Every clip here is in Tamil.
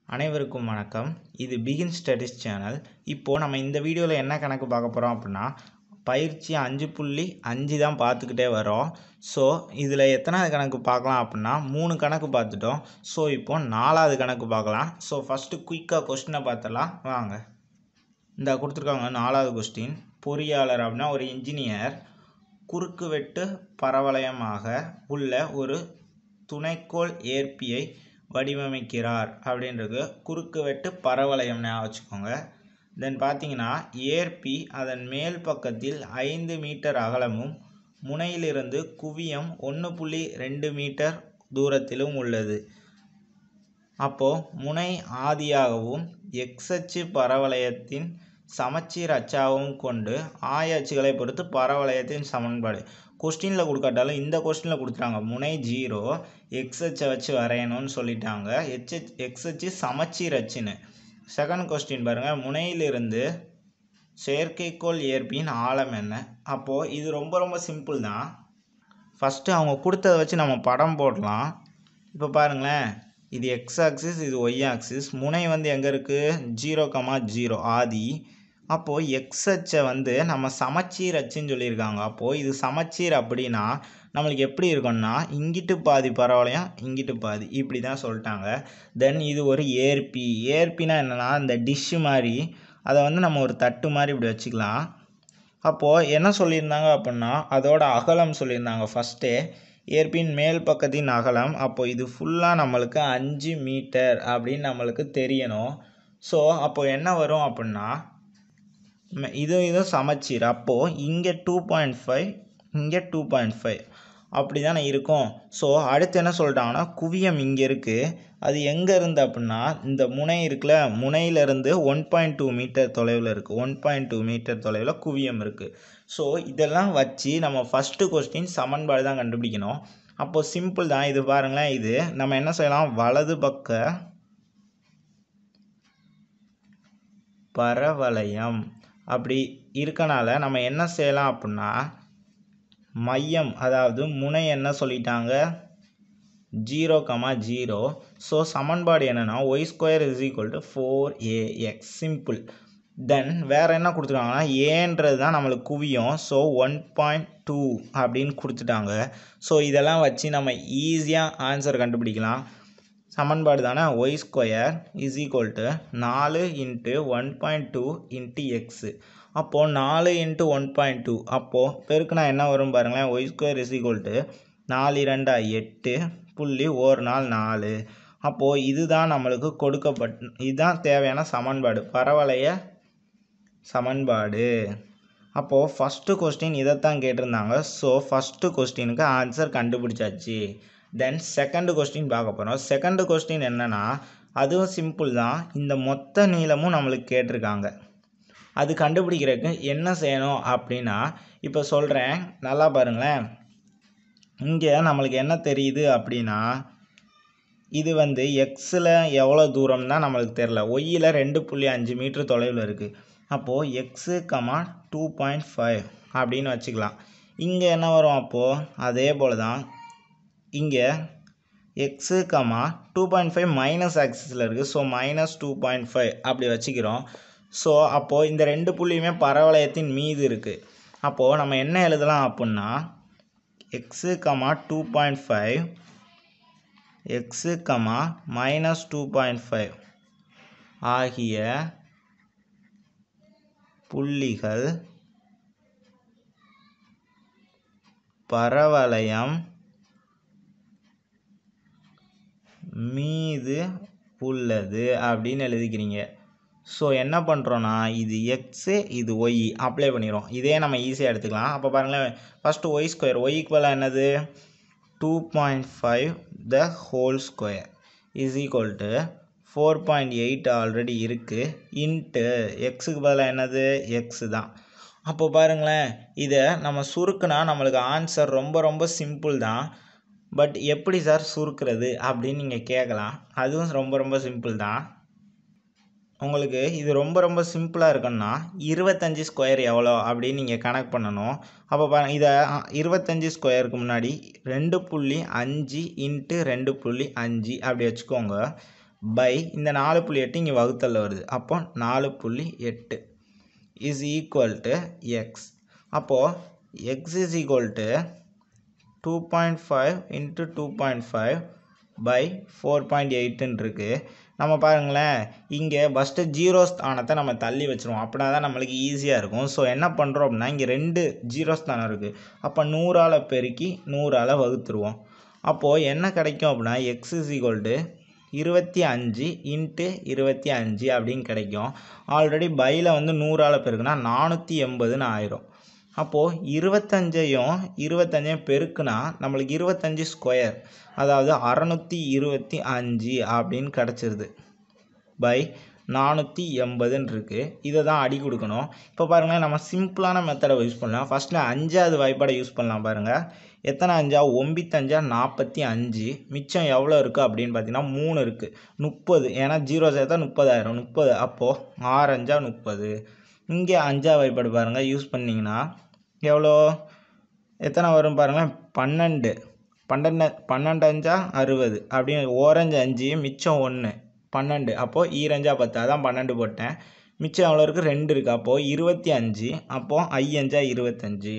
அனைவருக்கும் வணக்கம் இது பிகின் ஸ்டடீஸ் சேனல் இப்போது நம்ம இந்த வீடியோவில் என்ன கணக்கு பார்க்க போகிறோம் அப்படின்னா பயிற்சி அஞ்சு புள்ளி அஞ்சு தான் பார்த்துக்கிட்டே வரோம் ஸோ இதில் எத்தனாவது கணக்கு பார்க்கலாம் அப்படின்னா மூணு கணக்கு பார்த்துட்டோம் ஸோ இப்போ நாலாவது கணக்கு பார்க்கலாம் ஸோ ஃபஸ்ட்டு குயிக்காக கொஸ்டினை பார்த்துடலாம் வாங்க இந்த கொடுத்துருக்காங்க நாலாவது கொஸ்டின் பொறியாளர் அப்படின்னா ஒரு இன்ஜினியர் குறுக்கு வெட்டு பரவளையமாக உள்ள ஒரு துணைக்கோள் ஏற்பியை வடிவமைக்கிறார் அப்படின்றது குறுக்கு வெட்டு பரவளையம் ஞாபகம் வச்சுக்கோங்க தென் பார்த்தீங்கன்னா ஏற்பி அதன் மேல் பக்கத்தில் ஐந்து மீட்டர் அகலமும் முனையிலிருந்து குவியம் ஒன்று புள்ளி ரெண்டு மீட்டர் தூரத்திலும் உள்ளது அப்போது முனை ஆதியாகவும் எக்ஸ் அச்சு பரவளையத்தின் சமச்சீர் அச்சாகவும் கொண்டு ஆய அச்சுகளை பொறுத்து பரவளையத்தின் சமன்பாடு கொஸ்டினில் கொடுக்காட்டாலும் இந்த கொஸ்டினில் கொடுத்துட்டாங்க முனை ஜீரோ எக்ஸ் அச்சை வச்சு வரையணும்னு சொல்லிட்டாங்க எச் எக்ஸ் அச்சு சமச்சீர் அச்சுன்னு செகண்ட் கொஸ்டின் பாருங்கள் முனையிலிருந்து செயற்கைக்கோள் ஏற்பியின் ஆழம் என்ன அப்போது இது ரொம்ப ரொம்ப சிம்பிள் தான் ஃபஸ்ட்டு அவங்க கொடுத்ததை வச்சு நம்ம படம் போடலாம் இப்போ பாருங்களேன் இது எக்ஸ் ஆக்சிஸ் இது ஒய் ஆக்சிஸ் முனை வந்து எங்கே இருக்குது ஜீரோ கமா ஜீரோ ஆதி அப்போது எக்ஸ் அச்சை வந்து நம்ம சமச்சீர் அச்சுன்னு சொல்லியிருக்காங்க அப்போது இது சமச்சீர் அப்படின்னா நம்மளுக்கு எப்படி இருக்கும்னா இங்கிட்டு பாதி பரவாயில்லையும் இங்கிட்டு பாதி இப்படி தான் சொல்லிட்டாங்க தென் இது ஒரு ஏற்பி ஏற்பினா என்னென்னா இந்த டிஷ்ஷு மாதிரி அதை வந்து நம்ம ஒரு தட்டு மாதிரி இப்படி வச்சுக்கலாம் அப்போது என்ன சொல்லியிருந்தாங்க அப்படின்னா அதோட அகலம் சொல்லியிருந்தாங்க ஃபஸ்ட்டே ஏற்பின் மேல் பக்கத்தின் அகலம் அப்போது இது ஃபுல்லாக நம்மளுக்கு அஞ்சு மீட்டர் அப்படின்னு நம்மளுக்கு தெரியணும் ஸோ அப்போது என்ன வரும் அப்படின்னா இது இதுவும் சமச்சீர் அப்போது இங்கே டூ பாயிண்ட் ஃபைவ் இங்கே டூ பாயிண்ட் ஃபைவ் அப்படி தானே இருக்கும் ஸோ அடுத்து என்ன சொல்லிட்டாங்கன்னா குவியம் இங்கே இருக்குது அது எங்கே இருந்து அப்படின்னா இந்த முனை இருக்குல்ல முனையிலேருந்து ஒன் பாயிண்ட் டூ மீட்டர் தொலைவில் இருக்குது ஒன் பாயிண்ட் டூ மீட்டர் தொலைவில் குவியம் இருக்குது ஸோ இதெல்லாம் வச்சு நம்ம ஃபஸ்ட்டு கொஸ்டின் சமன்பாடு தான் கண்டுபிடிக்கணும் அப்போது சிம்பிள் தான் இது பாருங்களேன் இது நம்ம என்ன செய்யலாம் வலது பக்க பரவளையம் அப்படி இருக்கனால நம்ம என்ன செய்யலாம் அப்படின்னா மையம் அதாவது முனை என்ன சொல்லிட்டாங்க ஜீரோ கமா ஜீரோ ஸோ சமன்பாடு என்னென்னா Y square is equal to four A X simple then வேறு என்ன கொடுத்துருக்காங்கன்னா ஏன்றது தான் நம்மளுக்கு குவியும் ஸோ ஒன் பாயிண்ட் டூ அப்படின்னு கொடுத்துட்டாங்க ஸோ இதெல்லாம் வச்சு நம்ம ஈஸியாக ஆன்சர் கண்டுபிடிக்கலாம் சமன்பாடு தானே Y square is equal to நாலு into one point two into X அப்போது நாலு இன்ட்டு ஒன் பாயிண்ட் டூ அப்போது பெருக்குனா என்ன வரும் பாருங்களேன் Y square is equal to நாலு இரண்டா எட்டு புள்ளி ஒரு நாள் நாலு அப்போது இதுதான் நம்மளுக்கு கொடுக்கப்பட் இதுதான் தேவையான சமன்பாடு பரவளைய சமன்பாடு அப்போது ஃபஸ்ட்டு கொஸ்டின் இதைத்தான் கேட்டிருந்தாங்க ஸோ ஃபஸ்ட்டு கொஸ்டினுக்கு ஆன்சர் கண்டுபிடிச்சாச்சு தென் செகண்டு கொஸ்டின் பார்க்க போகிறோம் செகண்டு கொஸ்டின் என்னென்னா அதுவும் சிம்பிள் தான் இந்த மொத்த நீளமும் நம்மளுக்கு கேட்டிருக்காங்க அது கண்டுபிடிக்கிறதுக்கு என்ன செய்யணும் அப்படின்னா இப்போ சொல்கிறேன் நல்லா பாருங்களேன் இங்கே நம்மளுக்கு என்ன தெரியுது அப்படின்னா இது வந்து எக்ஸில் எவ்வளோ தூரம் தான் நம்மளுக்கு தெரில ஒய்யில் ரெண்டு புள்ளி அஞ்சு மீட்ரு தொலைவில் இருக்குது அப்போது X comma two point five அப்படின்னு வச்சுக்கலாம் இங்கே என்ன வரும் அப்போது அதே போல் தான் இங்கே X comma two point five minus ஆக்சிஸில் இருக்குது so minus two point five அப்படி வச்சுக்கிறோம் ஸோ அப்போது இந்த ரெண்டு புள்ளியுமே பரவளையத்தின் மீது இருக்குது அப்போது நம்ம என்ன எழுதலாம் அப்படின்னா X comma two point five X comma minus two point five ஆகிய புள்ளிகள் பரவளையம் மீது உள்ளது அப்படின்னு எழுதிக்கிறீங்க ஸோ என்ன பண்ணுறோன்னா இது எக்ஸு இது ஒய் அப்ளை பண்ணிடுறோம் இதே நம்ம ஈஸியாக எடுத்துக்கலாம் அப்போ பாருங்களேன் ஃபஸ்ட்டு ஒய் ஸ்கொயர் ஒய் ஈக்குவலாக என்னது two point five the whole square is equal to four point eight already இருக்குது இன்ட்டு எக்ஸுக்கு பதிலாக என்னது எக்ஸு தான் அப்போ பாருங்களேன் இதை நம்ம சுருக்குனா நம்மளுக்கு ஆன்சர் ரொம்ப ரொம்ப சிம்பிள் தான் பட் எப்படி சார் சுருக்கிறது அப்படின்னு நீங்கள் கேட்கலாம் அதுவும் ரொம்ப ரொம்ப சிம்பிள் தான் உங்களுக்கு இது ரொம்ப ரொம்ப சிம்பிளாக இருக்குன்னா இருபத்தஞ்சி ஸ்கொயர் எவ்வளோ அப்படின்னு நீங்கள் கணக்கு பண்ணணும் அப்போ பா இதை இருபத்தஞ்சி ஸ்கொயருக்கு முன்னாடி ரெண்டு புள்ளி அஞ்சு இன்ட்டு ரெண்டு புள்ளி அஞ்சு அப்படி வச்சுக்கோங்க பை இந்த நாலு புள்ளி எட்டு இங்கே வகுத்தலில் வருது அப்போ நாலு புள்ளி எட்டு இஸ் ஈக்குவல் டு எக்ஸ் அப்போது X is equal to two point five into two point five by four point எயிட்டுன்னு இருக்குது நம்ம பாருங்களேன் இங்கே ஃபஸ்ட்டு ஜீரோ ஸ்தானத்தை நம்ம தள்ளி வச்சுருவோம் அப்படின்னா தான் நம்மளுக்கு ஈஸியாக இருக்கும் ஸோ என்ன பண்ணுறோம் அப்படின்னா இங்கே ரெண்டு ஜீரோ ஸ்தானம் இருக்குது அப்போ நூறால் பெருக்கி நூறால் வகுத்துருவோம் அப்போது என்ன கிடைக்கும் அப்படின்னா எக்ஸ் இஸ் ஈக்குவல் டு இருபத்தி அஞ்சு இன்ட்டு இருபத்தி அஞ்சு அப்படின்னு கிடைக்கும் ஆல்ரெடி பையில் வந்து நூறால் பெருக்குனா நானூற்றி எண்பதுன்னு ஆயிரும் அப்போது இருபத்தஞ்சையும் இருபத்தஞ்சையும் பெருக்குனா நம்மளுக்கு இருபத்தஞ்சி ஸ்கொயர் அதாவது அறநூற்றி இருபத்தி அஞ்சு அப்படின்னு கிடச்சிருது பை நானூற்றி எண்பதுன்னு இருக்குது இதை தான் அடி கொடுக்கணும் இப்போ பாருங்களேன் நம்ம சிம்பிளான மெத்தடை யூஸ் பண்ணலாம் ஃபஸ்ட்டில் அஞ்சாவது வாய்ப்பாடை யூஸ் பண்ணலாம் பாருங்கள் எத்தனை அஞ்சா ஒம்பித்தஞ்சா நாற்பத்தி அஞ்சு மிச்சம் எவ்வளோ இருக்குது அப்படின்னு பார்த்தீங்கன்னா மூணு இருக்குது முப்பது ஏன்னா ஜீரோ சேர்த்தா முப்பதாயிரம் முப்பது அப்போது ஆறஞ்சா முப்பது இங்கே அஞ்சா வாய்ப்பாடு பாருங்கள் யூஸ் பண்ணிங்கன்னா எவ்வளோ எத்தனை வரும் பாருங்கள் பன்னெண்டு பன்னெண்டு பன்னெண்டு அஞ்சா அறுபது அப்படின்னு ஓரஞ்சு அஞ்சு மிச்சம் ஒன்று பன்னெண்டு அப்போது ஈரஞ்சா பத்து அதான் பன்னெண்டு போட்டேன் மிச்சம் எவ்வளோ இருக்குது ரெண்டு இருக்குது அப்போது இருபத்தி அஞ்சு அப்போது ஐயஞ்சா இருபத்தஞ்சி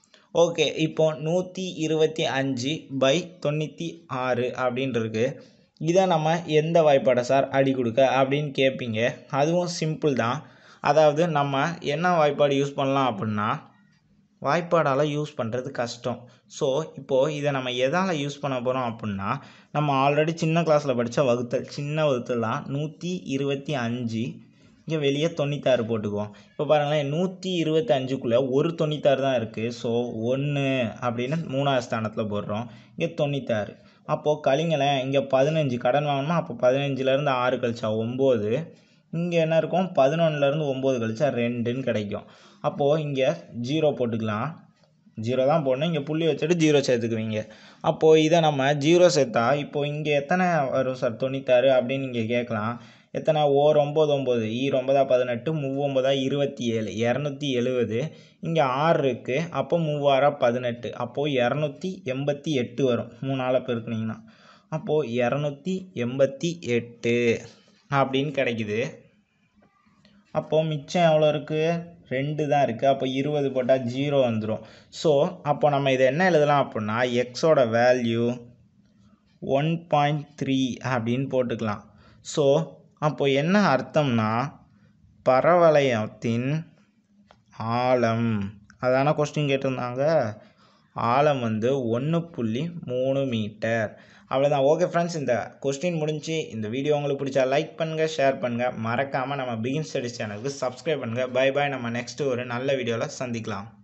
ஓகே இப்போ நூற்றி இருபத்தி அஞ்சு பை தொண்ணூற்றி ஆறு அப்படின்ட்டு இருக்கு இதை நம்ம எந்த வாய்ப்பாடை சார் அடி கொடுக்க அப்படின்னு கேட்பீங்க அதுவும் சிம்பிள் தான் அதாவது நம்ம என்ன வாய்ப்பாடு யூஸ் பண்ணலாம் அப்படின்னா வாய்ப்பாடால் யூஸ் பண்ணுறது கஷ்டம் ஸோ இப்போது இதை நம்ம எதால் யூஸ் பண்ண போகிறோம் அப்படின்னா நம்ம ஆல்ரெடி சின்ன கிளாஸில் படித்த வகுத்தல் சின்ன வகுத்தல் தான் நூற்றி இருபத்தி அஞ்சு இங்கே வெளியே தொண்ணூத்தாறு போட்டுக்குவோம் இப்போ பாருங்களேன் நூற்றி இருபத்தஞ்சுக்குள்ளே ஒரு தொண்ணூத்தாறு தான் இருக்குது ஸோ ஒன்று அப்படின்னு மூணாவது ஸ்தானத்தில் போடுறோம் இங்கே தொண்ணூத்தாறு அப்போது கழிங்களேன் இங்கே பதினஞ்சு கடன் வாங்கணுமா அப்போ பதினஞ்சுலேருந்து ஆறு கழிச்சா ஒம்பது இங்கே என்ன இருக்கும் பதினொன்றுலேருந்து ஒம்பது கழிச்சா ரெண்டுன்னு கிடைக்கும் அப்போது இங்கே ஜீரோ போட்டுக்கலாம் ஜீரோ தான் போடணும் இங்கே புள்ளி வச்சுட்டு ஜீரோ சேர்த்துக்குவீங்க அப்போது இதை நம்ம ஜீரோ சேர்த்தா இப்போது இங்கே எத்தனை வரும் சார் தொண்ணூத்தாறு அப்படின்னு நீங்கள் கேட்கலாம் எத்தனை ஓர் ஒம்பது ஒம்பது ஈர் ஒம்பதா பதினெட்டு மூவொம்பதா இருபத்தி ஏழு இரநூத்தி எழுபது இங்கே ஆறு இருக்குது அப்போ மூவாயிரம் பதினெட்டு அப்போது இரநூத்தி எண்பத்தி எட்டு வரும் மூணால் பெருக்குனிங்கன்னா அப்போது இரநூத்தி எண்பத்தி எட்டு அப்படின்னு கிடைக்குது அப்போது மிச்சம் எவ்வளோ இருக்குது ரெண்டு தான் இருக்குது அப்போ இருபது போட்டால் ஜீரோ வந்துடும் ஸோ அப்போ நம்ம இதை என்ன எழுதலாம் அப்படின்னா எக்ஸோட வேல்யூ ஒன் பாயிண்ட் த்ரீ அப்படின்னு போட்டுக்கலாம் ஸோ அப்போ என்ன அர்த்தம்னா பரவளையத்தின் ஆழம் அதான கொஸ்டின் கேட்டிருந்தாங்க ஆழம் வந்து ஒன்று புள்ளி மூணு மீட்டர் அவ்வளோதான் ஓகே ஃப்ரெண்ட்ஸ் இந்த கொஸ்டின் முடிஞ்சு இந்த வீடியோ உங்களுக்கு பிடிச்சா லைக் பண்ணுங்கள் ஷேர் பண்ணுங்கள் மறக்காமல் நம்ம பிகின் ஸ்டடிஸ் சேனலுக்கு சப்ஸ்கிரைப் பண்ணுங்கள் பை பாய் நம்ம நெக்ஸ்ட்டு ஒரு நல்ல வீடியோவில் சந்திக்கலாம்